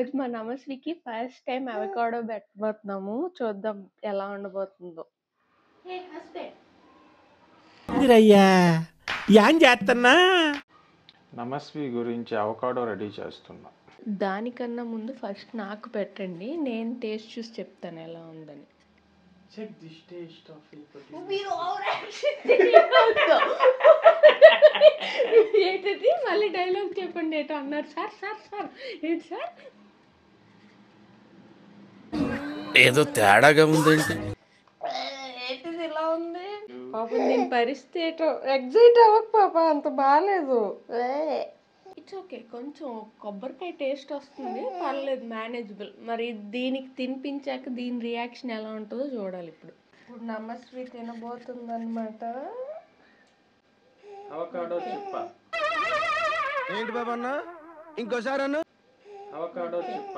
ఈరోజు మా నమస్వికి ఫస్ట్ టైం అవకాడో పెట్టబోతున్నాము చూద్దాం ఎలా ఉండబోతుందో మీరయ్యా యాన్ చేస్తున్నా నమస్వి గురించి అవకాడో రెడీ చేస్తున్నా దానికన్నా ముందు ఫస్ట్ నాకు పెట్టండి నేను టేస్ట్ చూసి చెప్తాను ఎలా ఉందని చెక్ దిస్ టేస్ట్ ఆఫ్ ఏంటది మళ్ళీ డైలాగ్ చెప్పండి ఏటో అన్నారు సార్ సార్ సార్ ఏంటి సార్ ఏదో తేడాగా ఉందేంటి ఏంటిది ఇలా ఉంది పాపం దీని పరిస్థితి ఏటో ఎగ్జైట్ అవ్వక పాప అంత బాగాలేదు ఇట్స్ ఓకే కొంచెం కొబ్బరికాయ టేస్ట్ వస్తుంది పర్లేదు మేనేజబుల్ మరి దీనికి తినిపించాక దీని రియాక్షన్ ఎలా ఉంటుందో చూడాలి ఇప్పుడు ఇప్పుడు నమస్వి తినబోతుంది అనమాట అవకాడో చిప్ప ఏంటి బాబా అన్న ఇంకోసారి అన్న అవకాడో చిప్ప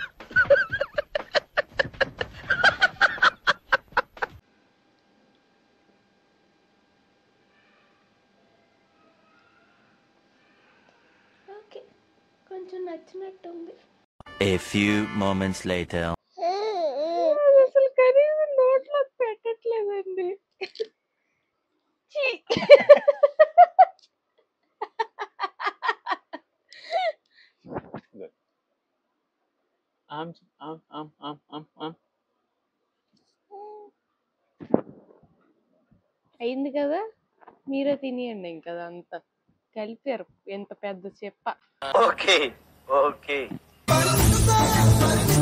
ఓకే కొంచెం నచ్చినట్టు ఉంది A few moments later. అసలు కనీసం నోట్లోకి పెట్టట్లేదండి ఛీ. ఆమ్ ఆమ్ ఆమ్ ఆమ్ ఆమ్ ఆమ్ అయింది కదా మీరే తినేయండి ఇంకా అదంతా కలిపారు ఎంత పెద్ద చెప్ప Okay, okay.